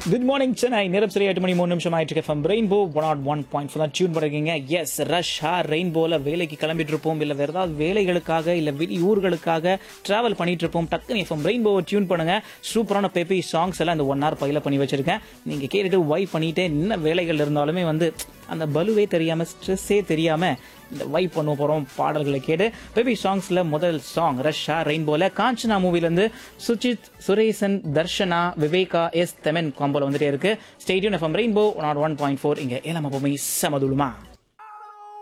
good morning Chennai நேரம் சரி எட்டு மணி மூணு நிமிஷம் ஆயிட்டு இருக்கு from Rainbow one naught one point four தான் டியூன் பண்ணிருக்கீங்க எஸ் ரஷ்ஷா ரெயின்போல வேலைக்கு கிளம்பிட்டு இருப்போம் இல்லை வேற ஏதாவது வேலைகளுக்காக இல்லை வெளி ஊர்களுக்காக டிராவல் பண்ணிட்டு இருப்போம் டக்குனு எஃப்எம் ரெயின்போவை டியூன் பண்ணுங்க சூப்பரான பேப்பி சாங்ஸ் எல்லாம் இந்த ஒன் ஹவர் பையில பண்ணி வச்சிருக்கேன் நீங்க கேட்டுட்டு வை பண்ணிட்டு என்ன வேலைகள் இருந்தாலுமே வந்து அந்த பலுவே தெரியாம ஸ்ட்ரெஸ்ஸே தெரியாம இந்த வை பண்ண போறோம் பாடல்களை கேட்டு பேபி சாங்ஸ்ல முதல் சாங் ரஷ்ஷா ரெயின்போல காஞ்சனா மூவில இருந்து சுஜித் சுரேசன் தர்ஷனா விவேகா எஸ் தெமன் காம்போல வந்துட்டே இருக்கு stadium FM Rainbow one one point four இங்க ஏழாம் எப்பவுமே சமதுலுமா